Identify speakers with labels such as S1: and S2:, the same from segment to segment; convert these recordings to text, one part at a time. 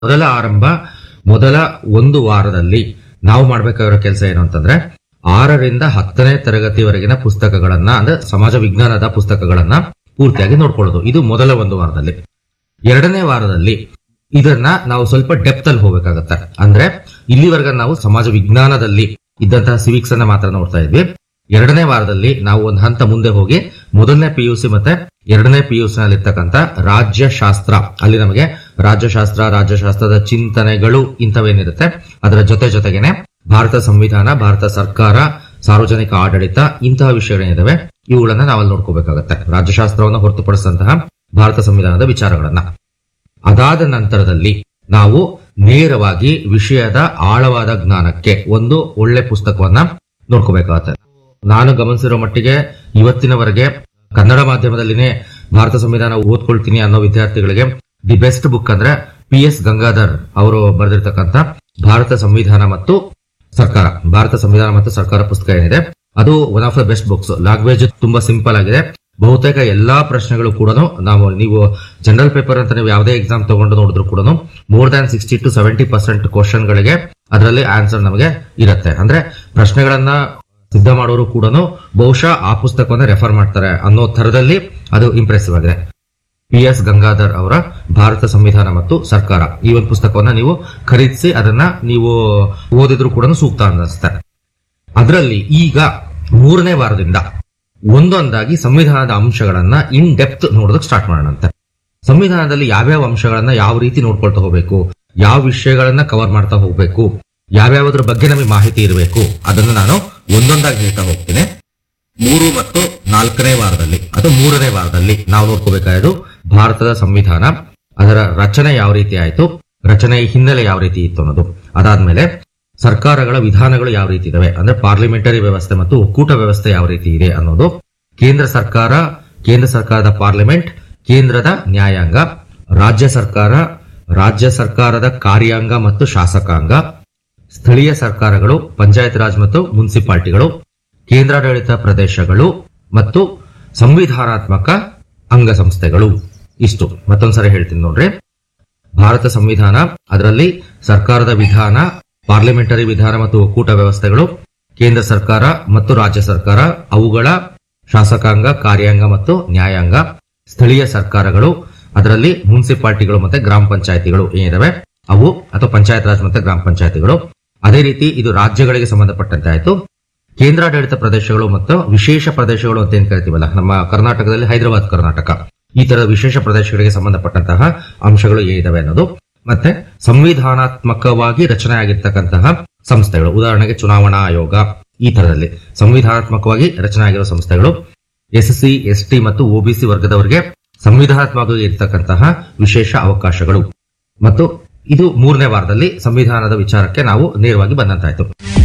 S1: ಮೊದಲ ಆರಂಭ ಮೊದಲ ಒಂದು ವಾರದಲ್ಲಿ ನಾವು ಮಾಡ್ಬೇಕಾಗಿರೋ ಕೆಲಸ ಏನು ಅಂತಂದ್ರೆ ಆರರಿಂದ ಹತ್ತನೇ ತರಗತಿವರೆಗಿನ ಪುಸ್ತಕಗಳನ್ನ ಅಂದ್ರೆ ಸಮಾಜ ವಿಜ್ಞಾನದ ಪುಸ್ತಕಗಳನ್ನ ಪೂರ್ತಿಯಾಗಿ ನೋಡ್ಕೊಳ್ಳೋದು ಇದು ಮೊದಲ ಒಂದು ವಾರದಲ್ಲಿ ಎರಡನೇ ವಾರದಲ್ಲಿ ಇದನ್ನ ನಾವು ಸ್ವಲ್ಪ ಡೆಪ್ತ್ ಅಲ್ಲಿ ಹೋಗ್ಬೇಕಾಗತ್ತೆ ಅಂದ್ರೆ ಇಲ್ಲಿವರೆಗೆ ನಾವು ಸಮಾಜ ವಿಜ್ಞಾನದಲ್ಲಿ ಇದ್ದಂತಹ ಸಿವಿಕ್ಸ್ ಅನ್ನ ಮಾತ್ರ ನೋಡ್ತಾ ಇದ್ವಿ ಎರಡನೇ ವಾರದಲ್ಲಿ ನಾವು ಒಂದು ಹಂತ ಮುಂದೆ ಹೋಗಿ ಮೊದಲನೇ ಪಿ ಯು ಸಿ ಮತ್ತೆ ಎರಡನೇ ಪಿ ಯು ಸಿ ನಲ್ಲಿ ಇರ್ತಕ್ಕಂಥ ರಾಜ್ಯಶಾಸ್ತ್ರ ಅಲ್ಲಿ ನಮಗೆ ರಾಜ್ಯಶಾಸ್ತ್ರ ರಾಜ್ಯಶಾಸ್ತ್ರದ ಚಿಂತನೆಗಳು ಇಂಥವೇನಿರುತ್ತೆ ಅದರ ಜೊತೆ ಜೊತೆಗೇನೆ ಭಾರತ ಸಂವಿಧಾನ ಭಾರತ ಸರ್ಕಾರ ಸಾರ್ವಜನಿಕ ಆಡಳಿತ ಇಂತಹ ವಿಷಯಗಳೇನಿದಾವೆ ಇವುಗಳನ್ನ ನಾವಲ್ಲಿ ನೋಡ್ಕೋಬೇಕಾಗತ್ತೆ ರಾಜ್ಯಶಾಸ್ತ್ರವನ್ನು ಹೊರತುಪಡಿಸಿದಂತಹ ಭಾರತ ಸಂವಿಧಾನದ ವಿಚಾರಗಳನ್ನ ಅದಾದ ನಂತರದಲ್ಲಿ ನಾವು ನೇರವಾಗಿ ವಿಷಯದ ಆಳವಾದ ಜ್ಞಾನಕ್ಕೆ ಒಂದು ಒಳ್ಳೆ ಪುಸ್ತಕವನ್ನ ನೋಡ್ಕೋಬೇಕಾಗತ್ತೆ ನಾನು ಗಮನಿಸಿರೋ ಮಟ್ಟಿಗೆ ಇವತ್ತಿನವರೆಗೆ ಕನ್ನಡ ಮಾಧ್ಯಮದಲ್ಲಿನೇ ಭಾರತ ಸಂವಿಧಾನ ಓದ್ಕೊಳ್ತೀನಿ ಅನ್ನೋ ವಿದ್ಯಾರ್ಥಿಗಳಿಗೆ ದಿ ಬೆಸ್ಟ್ ಬುಕ್ ಅಂದ್ರೆ ಪಿ ಎಸ್ ಗಂಗಾಧರ್ ಅವರು ಬರೆದಿರ್ತಕ್ಕಂಥ ಭಾರತ ಸಂವಿಧಾನ ಮತ್ತು ಸರ್ಕಾರ ಭಾರತ ಸಂವಿಧಾನ ಮತ್ತು ಸರ್ಕಾರ ಪುಸ್ತಕ ಏನಿದೆ ಅದು one of the best books language ತುಂಬಾ ಸಿಂಪಲ್ ಆಗಿದೆ ಬಹುತೇಕ ಎಲ್ಲಾ ಪ್ರಶ್ನೆಗಳು ಕೂಡ ನಾವು ನೀವು ಜನರಲ್ ಪೇಪರ್ ಅಂತ ನೀವು ಯಾವುದೇ ಎಕ್ಸಾಮ್ ತಗೊಂಡು ನೋಡಿದ್ರು ಕೂಡ more than sixty to seventy percent question ಗಳಿಗೆ ಅದರಲ್ಲಿ ಆನ್ಸರ್ ನಮಗೆ ಇರುತ್ತೆ ಅಂದ್ರೆ ಪ್ರಶ್ನೆಗಳನ್ನ ಸಿದ್ಧ ಮಾಡೋರು ಕೂಡ ಬಹುಶಃ ಆ ಪುಸ್ತಕವನ್ನ ರೆಫರ್ ಮಾಡ್ತಾರೆ ಅನ್ನೋ ತರದಲ್ಲಿ ಅದು ಇಂಪ್ರೆಸಿವ್ ಆಗಿದೆ ಪಿ ಎಸ್ ಗಂಗಾಧರ್ ಅವರ ಭಾರತ ಸಂವಿಧಾನ ಮತ್ತು ಸರ್ಕಾರ ಈ ಒಂದು ಪುಸ್ತಕವನ್ನ ನೀವು ಖರೀದಿಸಿ ಅದನ್ನ ನೀವು ಓದಿದ್ರು ಕೂಡ ಸೂಕ್ತ ಅನ್ನಿಸುತ್ತೆ ಅದರಲ್ಲಿ ಈಗ ಮೂರನೇ ವಾರದಿಂದ ಒಂದೊಂದಾಗಿ ಸಂವಿಧಾನದ ಅಂಶಗಳನ್ನ ಇನ್ ಡೆಪ್ತ್ ನೋಡೋದಕ್ಕೆ ಸ್ಟಾರ್ಟ್ ಮಾಡೋಣಂತೆ ಸಂವಿಧಾನದಲ್ಲಿ ಯಾವ್ಯಾವ ಅಂಶಗಳನ್ನ ಯಾವ ರೀತಿ ನೋಡ್ಕೊಳ್ತಾ ಹೋಗ್ಬೇಕು ಯಾವ ವಿಷಯಗಳನ್ನ ಕವರ್ ಮಾಡ್ತಾ ಹೋಗ್ಬೇಕು ಯಾವ್ಯಾವದ್ರ ಬಗ್ಗೆ ನಮಗೆ ಮಾಹಿತಿ ಇರಬೇಕು ಅದನ್ನ ನಾನು ಒಂದೊಂದಾಗಿ ಹೇಳ್ತಾ ಹೋಗ್ತೀನಿ ಮೂರು ಮತ್ತು ನಾಲ್ಕನೇ ವಾರದಲ್ಲಿ ಅಥವಾ ಮೂರನೇ ವಾರದಲ್ಲಿ ನಾವು ನೋಡ್ಕೋಬೇಕಾದ್ದು ಭಾರತದ ಸಂವಿಧಾನ ಅದರ ರಚನೆ ಯಾವ ರೀತಿ ಆಯ್ತು ರಚನೆಯ ಹಿನ್ನೆಲೆ ಯಾವ ರೀತಿ ಇತ್ತು ಅನ್ನೋದು ಅದಾದ್ಮೇಲೆ ಸರ್ಕಾರಗಳ ವಿಧಾನಗಳು ಯಾವ ರೀತಿ ಇದಾವೆ ಅಂದ್ರೆ ಪಾರ್ಲಿಮೆಂಟರಿ ವ್ಯವಸ್ಥೆ ಮತ್ತು ಒಕ್ಕೂಟ ವ್ಯವಸ್ಥೆ ಯಾವ ರೀತಿ ಇದೆ ಅನ್ನೋದು ಕೇಂದ್ರ ಸರ್ಕಾರ ಕೇಂದ್ರ ಸರ್ಕಾರದ ಪಾರ್ಲಿಮೆಂಟ್ ಕೇಂದ್ರದ ನ್ಯಾಯಾಂಗ ರಾಜ್ಯ ಸರ್ಕಾರ ರಾಜ್ಯ ಸರ್ಕಾರದ ಕಾರ್ಯಾಂಗ ಮತ್ತು ಶಾಸಕಾಂಗ ಸ್ಥಳೀಯ ಸರ್ಕಾರಗಳು ಪಂಚಾಯತ್ ರಾಜ್ ಮತ್ತು ಮುನ್ಸಿಪಾಲಿಟಿಗಳು ಕೇಂದ್ರಾಡಳಿತ ಪ್ರದೇಶಗಳು ಮತ್ತು ಸಂವಿಧಾನಾತ್ಮಕ ಅಂಗಸಂಸ್ಥೆಗಳು ಇಷ್ಟು ಮತ್ತೊಂದ್ಸರಿ ಹೇಳ್ತೀನಿ ನೋಡ್ರಿ ಭಾರತ ಸಂವಿಧಾನ ಅದರಲ್ಲಿ ಸರ್ಕಾರದ ವಿಧಾನ ಪಾರ್ಲಿಮೆಂಟರಿ ವಿಧಾನ ಮತ್ತು ಒಕ್ಕೂಟ ವ್ಯವಸ್ಥೆಗಳು ಕೇಂದ್ರ ಸರ್ಕಾರ ಮತ್ತು ರಾಜ್ಯ ಸರ್ಕಾರ ಅವುಗಳ ಶಾಸಕಾಂಗ ಕಾರ್ಯಾಂಗ ಮತ್ತು ನ್ಯಾಯಾಂಗ ಸ್ಥಳೀಯ ಸರ್ಕಾರಗಳು ಅದರಲ್ಲಿ ಮುನ್ಸಿಪಾಲಿಟಿಗಳು ಮತ್ತೆ ಗ್ರಾಮ ಪಂಚಾಯತಿಗಳು ಏನಿದಾವೆ ಅವು ಅಥವಾ ಪಂಚಾಯತ್ ರಾಜ್ ಮತ್ತೆ ಗ್ರಾಮ ಪಂಚಾಯತಿಗಳು ಅದೇ ರೀತಿ ಇದು ರಾಜ್ಯಗಳಿಗೆ ಸಂಬಂಧಪಟ್ಟಂತೆ ಆಯ್ತು ಕೇಂದ್ರಾಡಳಿತ ಪ್ರದೇಶಗಳು ಮತ್ತು ವಿಶೇಷ ಪ್ರದೇಶಗಳು ಅಂತ ಏನ್ ಕರಿತೀವಲ್ಲ ನಮ್ಮ ಕರ್ನಾಟಕದಲ್ಲಿ ಹೈದರಾಬಾದ್ ಕರ್ನಾಟಕ ಈ ತರದ ವಿಶೇಷ ಪ್ರದೇಶಗಳಿಗೆ ಸಂಬಂಧಪಟ್ಟಂತಹ ಅಂಶಗಳು ಏನಿದಾವೆ ಅನ್ನೋದು ಮತ್ತೆ ಸಂವಿಧಾನಾತ್ಮಕವಾಗಿ ರಚನೆ ಆಗಿರ್ತಕ್ಕಂತಹ ಸಂಸ್ಥೆಗಳು ಉದಾಹರಣೆಗೆ ಚುನಾವಣಾ ಆಯೋಗ ಈ ತರದಲ್ಲಿ ಸಂವಿಧಾನಾತ್ಮಕವಾಗಿ ರಚನೆ ಆಗಿರೋ ಸಂಸ್ಥೆಗಳು ಎಸ್ ಸಿ ಎಸ್ ಟಿ ಮತ್ತು ಒಬಿಸಿ ವರ್ಗದವರಿಗೆ ಸಂವಿಧಾನಾತ್ಮಕವಾಗಿ ಇರ್ತಕ್ಕಂತಹ ವಿಶೇಷ ಅವಕಾಶಗಳು ಮತ್ತು ಇದು ಮೂರನೇ ವಾರದಲ್ಲಿ ಸಂವಿಧಾನದ ವಿಚಾರಕ್ಕೆ ನಾವು ನೇರವಾಗಿ ಬಂದಂತಾಯ್ತು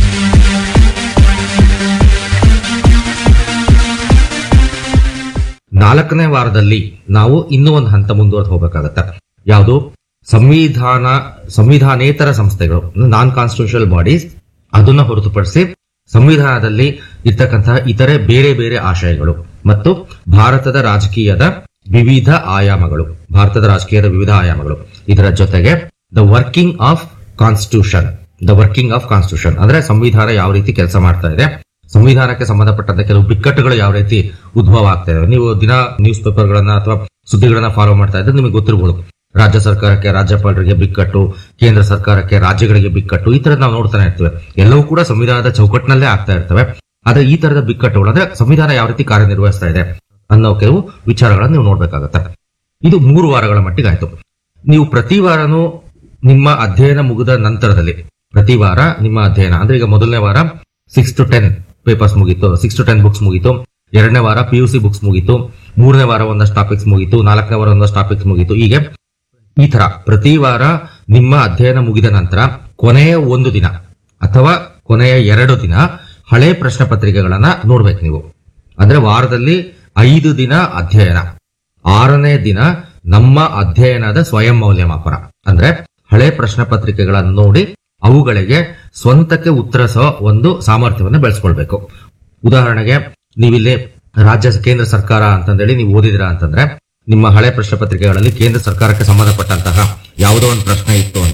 S1: ನಾಲ್ಕನೇ ವಾರದಲ್ಲಿ ನಾವು ಇನ್ನೂ ಒಂದು ಹಂತ ಮುಂದುವರೆದು ಹೋಗಬೇಕಾಗತ್ತೆ ಯಾವುದು ಸಂವಿಧಾನ ಸಂವಿಧಾನೇತರ ಸಂಸ್ಥೆಗಳು ನಾನ್ ಕಾನ್ಸ್ಟಿಟ್ಯೂಷನಲ್ ಬಾಡೀಸ್ ಅದನ್ನ ಹೊರತುಪಡಿಸಿ ಸಂವಿಧಾನದಲ್ಲಿ ಇರ್ತಕ್ಕಂತಹ ಇತರೆ ಬೇರೆ ಬೇರೆ ಆಶಯಗಳು ಮತ್ತು ಭಾರತದ ರಾಜಕೀಯದ ವಿವಿಧ ಆಯಾಮಗಳು ಭಾರತದ ರಾಜಕೀಯದ ವಿವಿಧ ಆಯಾಮಗಳು ಇದರ ಜೊತೆಗೆ the working of constitution the working of constitution ಅಂದ್ರೆ ಸಂವಿಧಾನ ಯಾವ ರೀತಿ ಕೆಲಸ ಮಾಡ್ತಾ ಇದೆ ಸಂವಿಧಾನಕ್ಕೆ ಸಂಬಂಧಪಟ್ಟಂತ ಕೆಲವು ಬಿಕ್ಕಟ್ಟುಗಳು ಯಾವ ರೀತಿ ಉದ್ಭವ ಆಗ್ತಾ ಇದಾವೆ ನೀವು ದಿನ ನ್ಯೂಸ್ ಪೇಪರ್ಗಳನ್ನ ಅಥವಾ ಸುದ್ದಿಗಳನ್ನ ಫಾಲೋ ಮಾಡ್ತಾ ಇದ್ರೆ ನಿಮಗೆ ಗೊತ್ತಿರಬಹುದು ರಾಜ್ಯ ಸರ್ಕಾರಕ್ಕೆ ರಾಜ್ಯಪಾಲರಿಗೆ ಬಿಕ್ಕಟ್ಟು ಕೇಂದ್ರ ಸರ್ಕಾರಕ್ಕೆ ರಾಜ್ಯಗಳಿಗೆ ಬಿಕ್ಕಟ್ಟು ಈ ತರದ್ ನಾವು ನೋಡ್ತಾನೆ ಇರ್ತೇವೆ ಎಲ್ಲವೂ ಕೂಡ ಸಂವಿಧಾನದ ಚೌಕಟ್ಟಿನಲ್ಲೇ ಆಗ್ತಾ ಇರ್ತವೆ ಆದ್ರೆ ಈ ತರದ ಬಿಕ್ಕಟ್ಟುಗಳು ಅಂದ್ರೆ ಸಂವಿಧಾನ ಯಾವ ರೀತಿ ಕಾರ್ಯನಿರ್ವಹಿಸ್ತಾ ಇದೆ ಅನ್ನೋ ಕೆಲವು ವಿಚಾರಗಳನ್ನ ನೀವು ನೋಡ್ಬೇಕಾಗತ್ತೆ ಇದು ಮೂರು ವಾರಗಳ ಮಟ್ಟಿಗೆ ಆಯ್ತು ನೀವು ಪ್ರತಿ ವಾರನೂ ನಿಮ್ಮ ಅಧ್ಯಯನ ಮುಗಿದ ನಂತರದಲ್ಲಿ ಪ್ರತಿ ವಾರ ನಿಮ್ಮ ಅಧ್ಯಯನ ಅಂದ್ರೆ ಈಗ ಮೊದಲನೇ ವಾರ ಸಿಕ್ಸ್ ಟು ಟೆನ್ ಪೇಪರ್ಸ್ ಮುಗೀತು ಸಿಕ್ಸ್ ಟು ಟೆನ್ ಬುಕ್ಸ್ ಮುಗೀತು ಎರಡನೇ ವಾರ ಪಿ ಯು ಸಿ ಬುಕ್ಸ್ ಮುಗೀತು ಮೂರನೇ ವಾರ ಒಂದಷ್ಟು ಟಾಪಿಕ್ಸ್ ಮುಗೀತು ನಾಲ್ಕನೇ ವಾರ ಒಂದಷ್ಟು ಟಾಪಿಕ್ಸ್ ಮುಗೀತು ಹೀಗೆ ಈ ತರ ಪ್ರತಿ ವಾರ ನಿಮ್ಮ ಅಧ್ಯಯನ ಮುಗಿದ ನಂತರ ಕೊನೆಯ ಒಂದು ದಿನ ಅಥವಾ ಕೊನೆಯ ಎರಡು ದಿನ ಹಳೆ ಪ್ರಶ್ನೆ ಪತ್ರಿಕೆಗಳನ್ನ ನೋಡ್ಬೇಕು ನೀವು ಅಂದ್ರೆ ವಾರದಲ್ಲಿ ಐದು ದಿನ ಅಧ್ಯಯನ ಆರನೇ ದಿನ ನಮ್ಮ ಅಧ್ಯಯನದ ಸ್ವಯಂ ಮೌಲ್ಯಮಾಪನ ಅಂದ್ರೆ ಹಳೆ ಪ್ರಶ್ನೆ ಪತ್ರಿಕೆಗಳನ್ನು ನೋಡಿ ಅವುಗಳಿಗೆ ಸ್ವಂತಕ್ಕೆ ಉತ್ತರಿಸೋ ಒಂದು ಸಾಮರ್ಥ್ಯವನ್ನು ಬೆಳೆಸ್ಕೊಳ್ಬೇಕು ಉದಾಹರಣೆಗೆ ನೀವಿಲ್ಲಿ ರಾಜ್ಯ ಕೇಂದ್ರ ಸರ್ಕಾರ ಅಂತಂದೇಳಿ ನೀವು ಓದಿದಿರಾ ಅಂತಂದ್ರೆ ನಿಮ್ಮ ಹಳೆ ಪ್ರಶ್ನೆ ಪತ್ರಿಕೆಗಳಲ್ಲಿ ಕೇಂದ್ರ ಸರ್ಕಾರಕ್ಕೆ ಸಂಬಂಧಪಟ್ಟಂತಹ ಯಾವುದೋ ಒಂದು ಪ್ರಶ್ನೆ ಇತ್ತು ಅಂತ